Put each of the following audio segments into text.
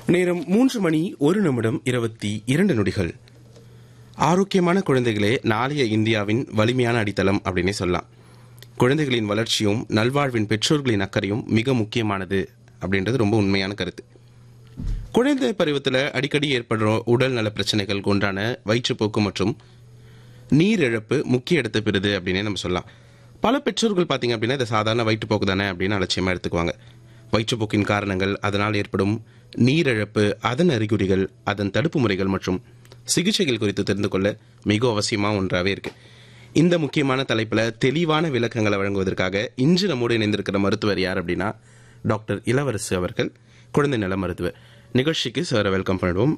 நேரம் மூன்று மணி ஒரு நிமிடம் இருபத்தி இரண்டு நொடிகள் ஆரோக்கியமான குழந்தைகளே நாளைய இந்தியாவின் வலிமையான அடித்தளம் அப்படின்னே சொல்லலாம் குழந்தைகளின் வளர்ச்சியும் நல்வாழ்வின் பெற்றோர்களின் அக்கறையும் மிக முக்கியமானது அப்படின்றது ரொம்ப உண்மையான கருத்து குழந்தை பருவத்தில் அடிக்கடி ஏற்படுற உடல் நல பிரச்சனைகள் ஒன்றான வயிற்றுப்போக்கு மற்றும் நீரிழப்பு முக்கிய இடத்தை பெறுது அப்படின்னே நம்ம சொல்லலாம் பல பெற்றோர்கள் பார்த்தீங்க அப்படின்னா இதை சாதாரண வயிற்றுப்போக்கு தானே அப்படின்னு அலட்சியமாக எடுத்துக்குவாங்க வயிற்றுப்போக்கின் காரணங்கள் அதனால் ஏற்படும் நீரிழப்பு அதன் அறிகுறிகள் அதன் தடுப்பு முறைகள் மற்றும் சிகிச்சைகள் குறித்து தெரிந்து கொள்ள மிக அவசியமாக ஒன்றாகவே இருக்கு இந்த முக்கியமான தலைப்பில் தெளிவான விளக்கங்களை வழங்குவதற்காக இன்று நம்மோடு இணைந்திருக்கிற மருத்துவர் யார் அப்படின்னா டாக்டர் இளவரசு அவர்கள் குழந்தை நல மருத்துவர் நிகழ்ச்சிக்கு சார் வெல்கம் பண்ணிடுவோம்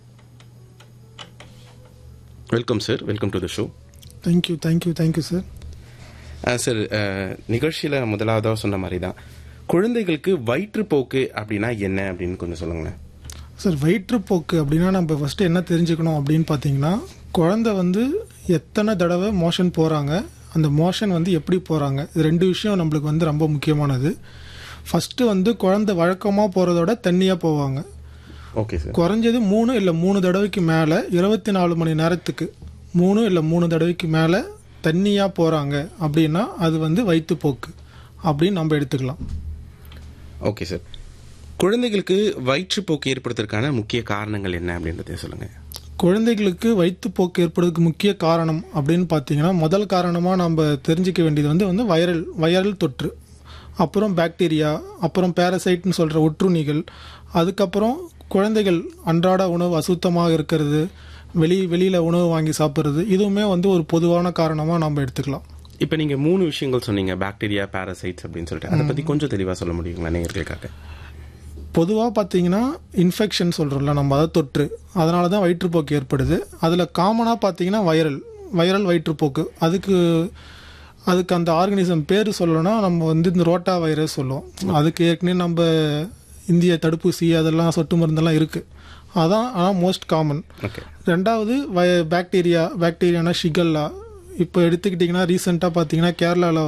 welcome sir welcome to the show thank you thank you thank you sir sir நிகழ்ச்சியில் முதலாவதாக சொன்ன மாதிரி தான் குழந்தைகளுக்கு வயிற்றுப்போக்கு அப்படின்னா என்ன அப்படின்னு கொஞ்சம் சொல்லுங்களேன் சார் வயிற்றுப்போக்கு அப்படின்னா நம்ம ஃபஸ்ட்டு என்ன தெரிஞ்சுக்கணும் அப்படின்னு பார்த்தீங்கன்னா குழந்தை வந்து எத்தனை தடவை மோஷன் போகிறாங்க அந்த மோஷன் வந்து எப்படி போகிறாங்க இது ரெண்டு விஷயம் நம்மளுக்கு வந்து ரொம்ப முக்கியமானது ஃபஸ்ட்டு வந்து குழந்தை வழக்கமாக போகிறதோட தண்ணியாக போவாங்க ஓகே சார் குறைஞ்சது மூணு இல்லை மூணு தடவைக்கு மேலே இருபத்தி நாலு மணி நேரத்துக்கு மூணு இல்லை மூணு தடவைக்கு மேலே தண்ணியாக போகிறாங்க அப்படின்னா அது வந்து வயிற்றுப்போக்கு அப்படின்னு நம்ம எடுத்துக்கலாம் ஓகே சார் குழந்தைகளுக்கு வயிற்றுப்போக்கு ஏற்படுத்துறதுக்கான முக்கிய காரணங்கள் என்ன அப்படின்றத சொல்லுங்க குழந்தைகளுக்கு வயிற்றுப்போக்கு ஏற்படுறதுக்கு முக்கிய காரணம் அப்படின்னு பார்த்தீங்கன்னா முதல் காரணமாக நம்ம தெரிஞ்சிக்க வேண்டியது வந்து வந்து வைரல் வைரல் தொற்று அப்புறம் பாக்டீரியா அப்புறம் பேரசைட்னு சொல்கிற ஒட்டுண்ணிகள் அதுக்கப்புறம் குழந்தைகள் அன்றாட உணவு அசுத்தமாக இருக்கிறது வெளி வெளியில் உணவு வாங்கி சாப்பிட்றது இதுவுமே வந்து ஒரு பொதுவான காரணமாக நம்ம எடுத்துக்கலாம் இப்போ நீங்கள் மூணு விஷயங்கள் சொன்னீங்க பாக்டீரியா பாரசைட்ஸ் அப்படின்னு சொல்லிட்டு அதை பற்றி கொஞ்சம் தெளிவாக சொல்ல முடியுங்களா நேயர்களுக்காக பொதுவாக பார்த்தீங்கன்னா இன்ஃபெக்ஷன் சொல்கிறோம்ல நம்ம அதை தொற்று அதனால தான் வயிற்றுப்போக்கு ஏற்படுது அதில் காமனாக பார்த்தீங்கன்னா வைரல் வைரல் வயிற்றுப்போக்கு அதுக்கு அதுக்கு அந்த ஆர்கனிசம் பேர் சொல்லணும்னா நம்ம வந்து இந்த ரோட்டா வைரஸ் சொல்லுவோம் அதுக்கு ஏற்கனவே நம்ம இந்திய தடுப்பூசி அதெல்லாம் சொட்டு மருந்தெல்லாம் இருக்குது அதான் ஆனால் மோஸ்ட் காமன் ஓகே ரெண்டாவது வய பாக்டீரியா பாக்டீரியானா ஷிகல்லா இப்போ எடுத்துக்கிட்டிங்கன்னா ரீசெண்டாக பார்த்தீங்கன்னா கேரளாவில்